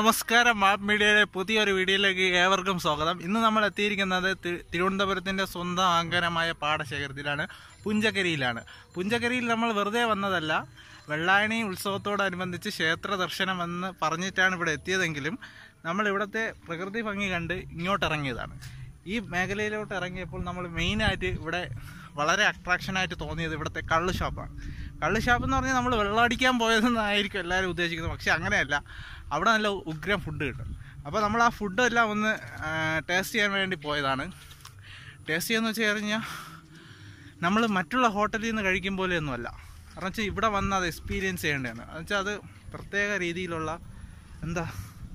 നമസ്കാരം മാപ്പ് മീഡിയയിലെ പുതിയൊരു വീഡിയോയിലേക്ക് ഏവർക്കും സ്വാഗതം ഇന്ന് നമ്മൾ എത്തിയിരിക്കുന്നത് തി- തിരുവനന്തപുരത്തിന്റെ സ്വന്തം ആങ്കരമായ പാടശേഖരത്തിലാണ് പുഞ്ചക്കരിയിലാണ് പുഞ്ചക്കരിയിൽ നമ്മൾ വെറുതെ വന്നതല്ല വെള്ളായണി ഉത്സവത്തോടനുബന്ധിച്ച് ക്ഷേത്ര ദർശനം എന്ന് പറഞ്ഞിട്ടാണ് ഇവിടെ എത്തിയതെങ്കിലും നമ്മൾ ഇവിടുത്തെ പ്രകൃതി ഭംഗി കണ്ട് ഇങ്ങോട്ട് ഇറങ്ങിയതാണ് ഈ മേഖലയിലോട്ട് ഇറങ്ങിയപ്പോൾ നമ്മൾ മെയിനായിട്ട് ഇവിടെ വളരെ അട്രാക്ഷനായിട്ട് തോന്നിയത് ഇവിടുത്തെ കള്ള് ഷോപ്പാണ് കള്ള് ഷോപ്പ് എന്ന് പറഞ്ഞാൽ നമ്മൾ വെള്ളമടിക്കാൻ പോയതെന്നായിരിക്കും എല്ലാവരും ഉദ്ദേശിക്കുന്നത് പക്ഷെ അങ്ങനെയല്ല അവിടെ നല്ല ഉഗ്രം ഫുഡ് കിട്ടും അപ്പോൾ നമ്മൾ ആ ഫുഡെല്ലാം ഒന്ന് ടേസ്റ്റ് ചെയ്യാൻ വേണ്ടി പോയതാണ് ടേസ്റ്റ് ചെയ്യാന്ന് വെച്ച് കഴിഞ്ഞാൽ നമ്മൾ മറ്റുള്ള ഹോട്ടലിൽ നിന്ന് കഴിക്കും പോലെയൊന്നുമല്ല കാരണം വെച്ചാൽ ഇവിടെ വന്ന് അത് എക്സ്പീരിയൻസ് ചെയ്യേണ്ടതാണ് എന്ന് വെച്ചാൽ അത് പ്രത്യേക രീതിയിലുള്ള എന്താ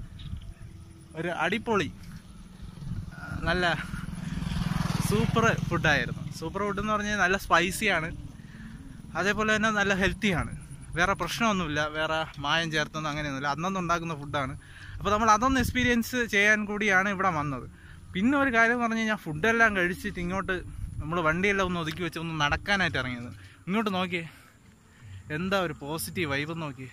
ഒരു അടിപൊളി ആ, നല്ല സൂപ്പർ ഫുഡായിരുന്നു സൂപ്പർ ഫുഡ് എന്ന് പറഞ്ഞാൽ നല്ല സ്പൈസിയാണ് അതേപോലെ തന്നെ നല്ല ഹെൽത്തിയാണ് വേറെ പ്രശ്നമൊന്നുമില്ല വേറെ മായം ചേർത്തൊന്നും അങ്ങനെയൊന്നുമില്ല അന്നന്ന് ഉണ്ടാക്കുന്ന ഫുഡാണ് അപ്പോൾ നമ്മൾ അതൊന്ന് എക്സ്പീരിയൻസ് ചെയ്യാൻ കൂടിയാണ് ഇവിടെ വന്നത് പിന്നെ ഒരു കാര്യം എന്ന് പറഞ്ഞു കഴിഞ്ഞാൽ ഫുഡെല്ലാം കഴിച്ചിട്ട് ഇങ്ങോട്ട് നമ്മൾ വണ്ടിയെല്ലാം ഒന്ന് ഒതുക്കി വെച്ച് ഒന്ന് നടക്കാനായിട്ട് ഇറങ്ങിയത് ഇങ്ങോട്ട് നോക്കിയേ എന്താ ഒരു പോസിറ്റീവ് വൈബ് നോക്കിയേ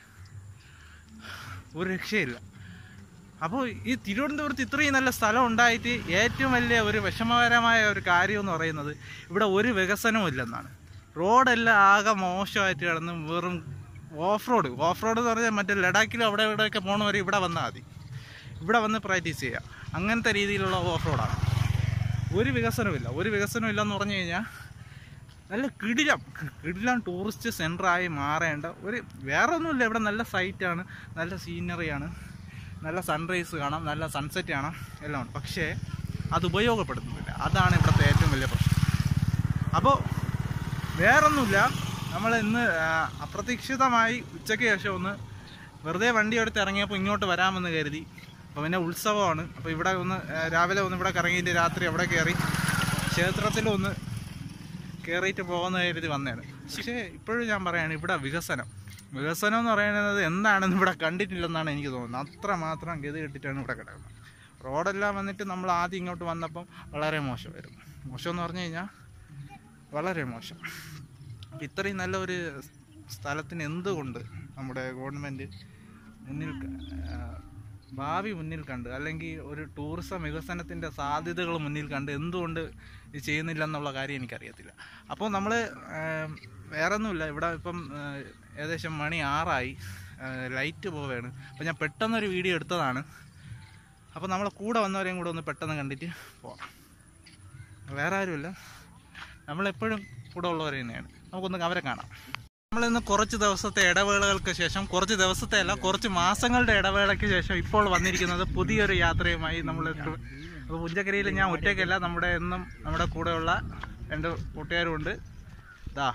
ഒരു രക്ഷയില്ല അപ്പോൾ ഈ തിരുവനന്തപുരത്ത് ഇത്രയും നല്ല സ്ഥലം ഉണ്ടായിട്ട് ഏറ്റവും വലിയ ഒരു വിഷമകരമായ ഒരു കാര്യം എന്ന് പറയുന്നത് ഇവിടെ ഒരു വികസനവും ഇല്ലെന്നാണ് റോഡെല്ലാം ആകെ മോശമായിട്ട് കിടന്ന് വെറും ഓഫ് റോഡ് ഓഫ് റോഡ് എന്ന് പറഞ്ഞാൽ മറ്റേ ലഡാക്കിലും അവിടെ ഇവിടെയൊക്കെ പോകണവർ ഇവിടെ വന്നാൽ മതി ഇവിടെ വന്ന് പ്രാക്ടീസ് ചെയ്യുക അങ്ങനത്തെ രീതിയിലുള്ള ഓഫ് റോഡാണ് ഒരു വികസനമില്ല ഒരു വികസനം ഇല്ലെന്ന് പറഞ്ഞു കഴിഞ്ഞാൽ നല്ല കിടിലം കിടിലം ടൂറിസ്റ്റ് സെൻ്ററായി മാറേണ്ട ഒരു വേറെ ഒന്നുമില്ല ഇവിടെ നല്ല സൈറ്റാണ് നല്ല സീനറിയാണ് നല്ല സൺറൈസ് കാണാം നല്ല സൺസെറ്റ് കാണാം എല്ലാം ഉണ്ട് പക്ഷേ അത് ഉപയോഗപ്പെടുത്തുന്നില്ല അതാണ് ഇവിടുത്തെ ഏറ്റവും വലിയ പ്രശ്നം അപ്പോൾ വേറൊന്നുമില്ല നമ്മൾ ഇന്ന് ആ, അപ്രതീക്ഷിതമായി ഉച്ചയ്ക്ക് ശേഷം ഒന്ന് വെറുതെ വണ്ടി എടുത്ത് ഇറങ്ങിയപ്പോൾ ഇങ്ങോട്ട് വരാമെന്ന് കരുതി അപ്പോൾ പിന്നെ ഉത്സവമാണ് അപ്പോൾ ഇവിടെ ഒന്ന് ആ, രാവിലെ ഒന്ന് ഇവിടെ കറങ്ങിയിട്ട് രാത്രി അവിടെ കയറി ക്ഷേത്രത്തിലും ഒന്ന് കയറിയിട്ട് പോകുന്ന കരുതി വന്നതാണ് പക്ഷേ ഇപ്പോഴും ഞാൻ പറയാണ് ഇവിടെ വികസനം വികസനം എന്ന് പറയുന്നത് എന്താണെന്ന് ഇവിടെ കണ്ടിട്ടില്ലെന്നാണ് എനിക്ക് തോന്നുന്നത് അത്ര മാത്രം ഗതി കെട്ടിട്ടാണ് ഇവിടെ കിടക്കുന്നത് റോഡെല്ലാം വന്നിട്ട് നമ്മൾ ആദ്യം ഇങ്ങോട്ട് വന്നപ്പം വളരെ മോശമായിരുന്നു മോശം എന്ന് പറഞ്ഞു കഴിഞ്ഞാൽ വളരെ മോശം അപ്പം ഇത്രയും നല്ല ഒരു സ്ഥലത്തിന് എന്തുകൊണ്ട് നമ്മുടെ ഗവൺമെൻറ് മുന്നിൽ ക- ആ, ഭാവി മുന്നിൽ കണ്ട് അല്ലെങ്കിൽ ഒരു ടൂറിസം വികസനത്തിൻ്റെ സാധ്യതകൾ മുന്നിൽ കണ്ട് എന്തുകൊണ്ട് ഇത് ചെയ്യുന്നില്ല എന്നുള്ള കാര്യം എനിക്കറിയത്തില്ല അപ്പോൾ നമ്മൾ വേറെ ഒന്നുമില്ല ഇവിടെ ഇപ്പം ആ, ഏകദേശം മണി ആറായി ലൈറ്റ് പോവുകയാണ് അപ്പോൾ ഞാൻ പെട്ടെന്നൊരു വീഡിയോ എടുത്തതാണ് അപ്പോൾ നമ്മളെ കൂടെ വന്നവരെയും കൂടെ ഒന്ന് പെട്ടെന്ന് കണ്ടിട്ട് പോവാം വേറെ ആരുമില്ല നമ്മളെപ്പോഴും കൂടെ ഉള്ളവർ തന്നെയാണ് നമുക്കൊന്ന് അവരെ കാണാം നമ്മളിന്ന് കുറച്ച് ദിവസത്തെ ഇടവേളകൾക്ക് ശേഷം കുറച്ച് ദിവസത്തെ അല്ല കുറച്ച് മാസങ്ങളുടെ ഇടവേളയ്ക്ക് ശേഷം ഇപ്പോൾ വന്നിരിക്കുന്നത് പുതിയൊരു യാത്രയുമായി നമ്മൾ അപ്പോൾ പുഞ്ചക്കരയിൽ ഞാൻ ഒറ്റയ്ക്കല്ല നമ്മുടെ എന്നും നമ്മുടെ കൂടെയുള്ള രണ്ട് കൂട്ടുകാരും ഉണ്ട് ദാ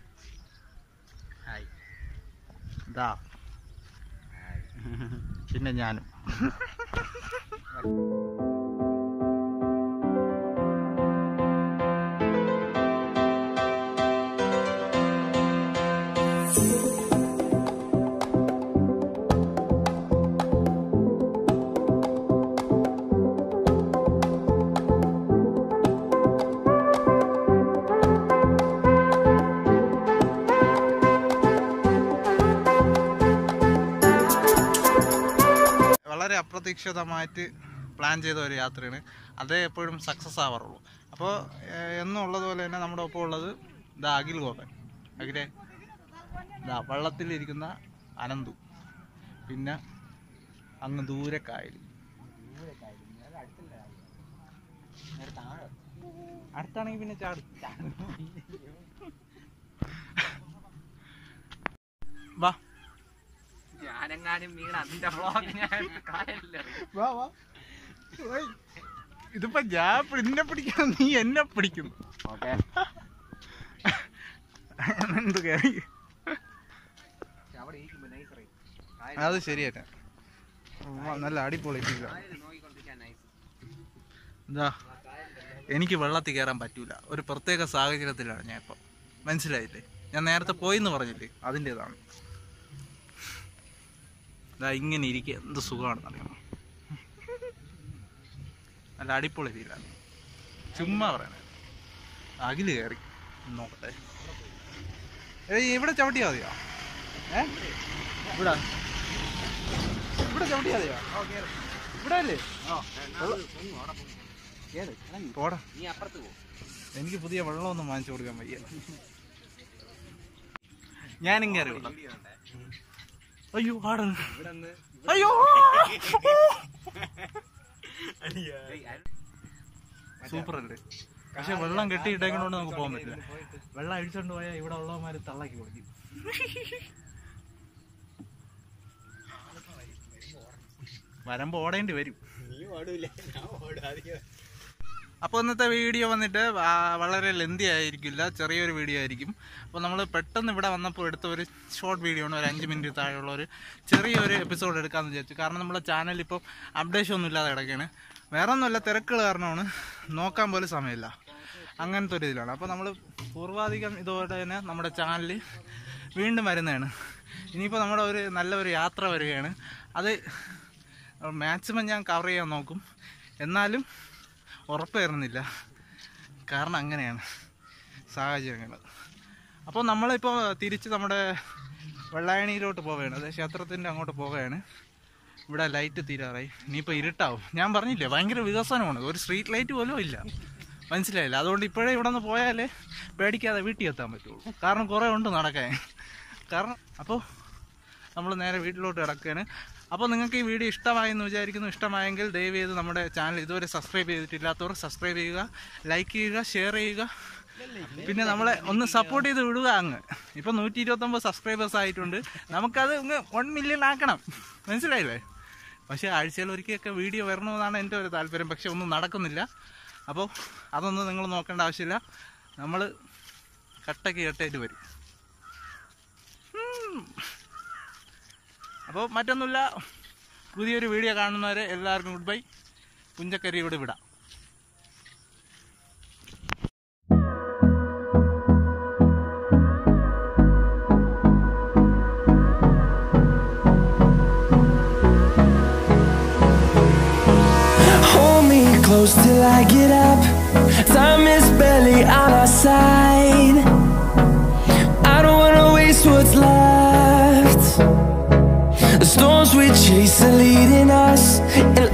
ദാ പിന്നെ ഞാനും വളരെ അപ്രതീക്ഷിതമായിട്ട് പ്ലാൻ ചെയ്ത ഒരു യാത്രയാണ് അതേ എപ്പോഴും സക്സസ് ആവാറുള്ളൂ അപ്പോൾ എന്നും ഉള്ളതുപോലെ തന്നെ നമ്മുടെ ഒപ്പം ഉള്ളത് ദാ അഖിൽ ഗോപൻ അഖിലെ ദാ വള്ളത്തിലിരിക്കുന്ന അനന്തു പിന്നെ അങ്ങ് ദൂരെ കായൽ അടുത്താണെങ്കിൽ പിന്നെ ചാടും വാ ഞാനെങ്ങാനും വീണ അതിന്റെ വ്ളോഗ് ഞാൻ കായലിലെറിയും. വാ വാ ഓയ്. ഇതിപ്പോ ഞാൻ നിന്നെ പിടിക്കണം നീ എന്നെ പിടിക്കുന്നു എന്ത് കയറി പക്ഷെ അവിടെ ഇരിക്കുമ്പോ nice അറിയും. അത് ശരിയല്ല നല്ല അടിപൊളി ഫീല കായല് നോക്കിക്കൊണ്ടിരിക്കാൻ nice. എന്താ എനിക്ക് വെള്ളത്തിൽ കയറാൻ പറ്റൂല ഒരു പ്രത്യേക സാഹചര്യത്തിലാണ് ഞാൻ ഇപ്പം മനസ്സിലായില്ലേ ഞാൻ നേരത്തെ പോയിന്ന് പറഞ്ഞില്ലേ അതിൻ്റെതാണ് ഇതാ ഇങ്ങനെ ഇരിക്കുക എന്ത് സുഖമാണെന്ന് അറിയാമോ നല്ല അടിപൊളി ഫീലാണ് ചുമ്മാ പറയണേ അകില് കയറി നോക്കട്ടെ ഏയ് ഇവിടെ ചവിട്ടിയാ മതിയോ ഏ ഇവിടെ ഇവിടെ ചവിട്ടിയാതെയോ ഇവിടെ അല്ലേ പോടാ നീ അപ്പുറത്ത് പോ എനിക്ക് പുതിയ വെള്ളമൊന്നും വാങ്ങിച്ചു കൊടുക്കാൻ വയ്യ ഞാനും കയറി വിടാം അയ്യോ ആടാണ് അയ്യോ സൂപ്പർ അല്ലേ പക്ഷെ വെള്ളം കെട്ടിയിട്ടേക്കൊണ്ട് നമുക്ക് പോകാൻ പറ്റില്ല വെള്ളം അഴിച്ചോണ്ട് പോയാൽ ഇവിടെ ഉള്ളവന്മാര് തള്ളാക്കി കൊടുക്കും വരുമ്പോ ഓടേണ്ടി വരും അപ്പോൾ ഇന്നത്തെ വീഡിയോ വന്നിട്ട് ആ- വളരെ ലെന്തി ആയിരിക്കില്ല ചെറിയൊരു വീഡിയോ ആയിരിക്കും അപ്പോൾ നമ്മൾ പെട്ടെന്ന് ഇവിടെ വന്നപ്പോൾ എടുത്ത ഒരു ഷോർട്ട് വീഡിയോ ആണ് ഒരു അഞ്ച് മിനിറ്റ് താഴെയുള്ള ഒരു ചെറിയൊരു എപ്പിസോഡ് എടുക്കാമെന്ന് വിചാരിച്ചു കാരണം നമ്മുടെ ചാനൽ ഇപ്പോൾ അപ്ഡേഷൻ ഒന്നും ഇല്ലാതെ കിടക്കുകയാണ് വേറെ ഒന്നുമല്ല തിരക്കുകൾ കാരണമാണ് നോക്കാൻ പോലും സമയമില്ല അങ്ങനത്തെ ഒരു ഇതിലാണ് അപ്പോൾ നമ്മൾ പൂർവാധികം ഇതോടെ തന്നെ നമ്മുടെ ചാനൽ വീണ്ടും വരുന്നതാണ് ഇനിയിപ്പോൾ നമ്മുടെ ഒരു നല്ലൊരു യാത്ര വരികയാണ് അത് മാക്സിമം ഞാൻ കവർ ചെയ്യാൻ നോക്കും എന്നാലും ഉറപ്പ് തരുന്നില്ല കാരണം അങ്ങനെയാണ് സാഹചര്യങ്ങൾ അപ്പോൾ നമ്മളിപ്പോൾ തിരിച്ച് നമ്മുടെ വെള്ളായണിയിലോട്ട് പോവുകയാണ് അതായത് ക്ഷേത്രത്തിൻ്റെ അങ്ങോട്ട് പോവുകയാണ് ഇവിടെ ലൈറ്റ് തീരാറായി ഇനിയിപ്പോൾ ഇരുട്ടാവും ഞാൻ പറഞ്ഞില്ലേ ഭയങ്കര വികസനമാണ് ഒരു സ്ട്രീറ്റ് ലൈറ്റ് പോലും ഇല്ല മനസ്സിലായില്ല അതുകൊണ്ട് ഇപ്പോഴേ ഇവിടെ നിന്ന് പോയാലേ പേടിക്കാതെ വീട്ടിൽ എത്താൻ പറ്റുള്ളൂ കാരണം കുറേ ഉണ്ട് നടക്കാൻ കാരണം അപ്പോൾ നമ്മൾ നേരെ വീട്ടിലോട്ട് കിടക്കുകയാണ് അപ്പോൾ നിങ്ങൾക്ക് ഈ വീഡിയോ ഇഷ്ടമായി എന്ന് വിചാരിക്കുന്നു ഇഷ്ടമായെങ്കിൽ ദയവ് ചെയ്ത് നമ്മുടെ ചാനൽ ഇതുവരെ സബ്സ്ക്രൈബ് ചെയ്തിട്ടില്ലാത്തവർ സബ്സ്ക്രൈബ് ചെയ്യുക ലൈക്ക് ചെയ്യുക ഷെയർ ചെയ്യുക പിന്നെ നമ്മളെ ഒന്ന് സപ്പോർട്ട് ചെയ്ത് വിടുക അങ്ങ് ഇപ്പം നൂറ്റി ഇരുപത്തൊമ്പത് സബ്സ്ക്രൈബേഴ്സ് ആയിട്ടുണ്ട് നമുക്കത് ഒന്ന് വൺ മില്യൺ ആക്കണം മനസ്സിലായില്ലേ പക്ഷേ ആഴ്ചയിൽ ഒരിക്കലൊക്കെ വീഡിയോ വരണമെന്നാണ് എൻ്റെ ഒരു താല്പര്യം പക്ഷെ ഒന്നും നടക്കുന്നില്ല അപ്പോൾ അതൊന്നും നിങ്ങൾ നോക്കേണ്ട ആവശ്യമില്ല നമ്മൾ കട്ടയ്ക്ക് കട്ടയായിട്ട് വരും അപ്പോൾ മറ്റൊന്നുമില്ല പുതിയൊരു വീഡിയോ കാണുന്നവരെ എല്ലാവർക്കും ഗുഡ് ബൈ പുഞ്ചക്കരി ഇവിടെ വിടാം Hold me close till I get up. Time is barely on our side. I don't wanna waste what's left. The storms we chase are leading us, and